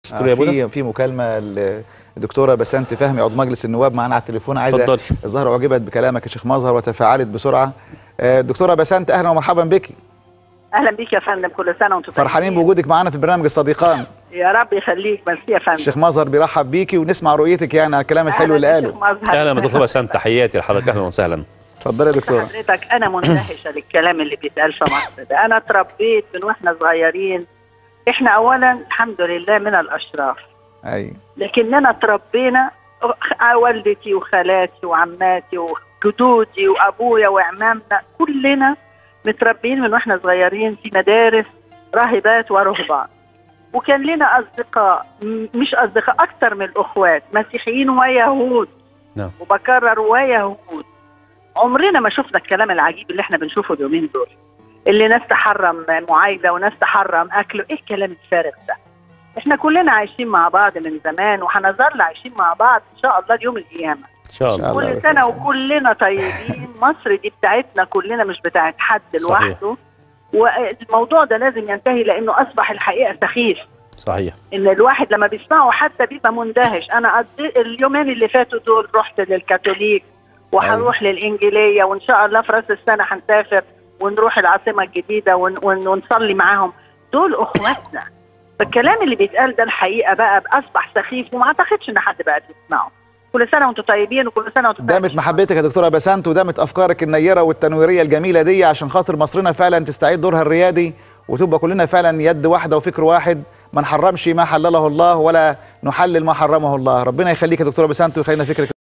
تقول يا ابونا في في مكالمه الدكتوره بسنت فهمي عضو مجلس النواب معانا على التليفون عايزه اتفضلي. الظاهر اعجبت بكلامك يا شيخ مظهر وتفاعلت بسرعه آه، دكتوره بسنت اهلا ومرحبا بك اهلا بيك يا فندم كل سنه وانتم فرحانين طيبين. بوجودك معانا في برنامج الصديقان يا رب يخليك ميرسي يا فندم الشيخ مظهر بيرحب بيكي ونسمع رؤيتك يعني على الكلام الحلو أهلاً اللي بيك قاله يا أخ مظهر. اهلا بدكتور بسنت تحياتي لحضرتك اهلا وسهلا اتفضلي يا دكتوره حضرتك انا مندهشه للكلام اللي بيتقال في مصر ده انا اتربيت من واحنا صغيرين احنا اولا الحمد لله من الاشراف ايوه لكننا اتربينا أخ- والدتي وخالاتي وعماتي وجدودي وابويا وعمامنا كلنا متربيين من واحنا صغيرين في مدارس راهبات ورهبان وكان لنا اصدقاء م- مش اصدقاء اكثر من الاخوات مسيحيين ويهود نعم. وبكرر ويهود عمرنا ما شفنا الكلام العجيب اللي احنا بنشوفه اليومين دول اللي ناس تحرم معايده وناس تحرم اكله ايه الكلام الفارغ ده احنا كلنا عايشين مع بعض من زمان وهنظل عايشين مع بعض ان شاء الله ليوم القيامه ان شاء إن شاء الله الله. كل سنه وكلنا طيبين مصر دي بتاعتنا كلنا مش بتاعت حد صحيح. لوحده والموضوع ده لازم ينتهي لانه اصبح الحقيقه سخيف صحيح ان الواحد لما بيسمعه حتى بيبقى مندهش انا قضي اليومين اللي فاتوا دول رحت للكاثوليك وهروح للانجيليه وان شاء الله في راس السنه هنسافر ونروح العاصمه الجديده ون ون ونصلي معاهم دول اخواتنا فالكلام اللي بيتقال ده الحقيقه بقى اصبح سخيف وما اعتقدش ان حد بقى بيسمعه كل سنه وانتم طيبين وكل سنه وانتم دامت محبتك يا دكتوره بسنت ودامت افكارك النيره والتنويريه الجميله دي عشان خاطر مصرنا فعلا تستعيد دورها الريادي وتبقى كلنا فعلا يد واحده وفكر واحد ما نحرمش ما حلله الله ولا نحلل ما حرمه الله ربنا يخليك يا دكتوره بسنت ويخلينا فكرك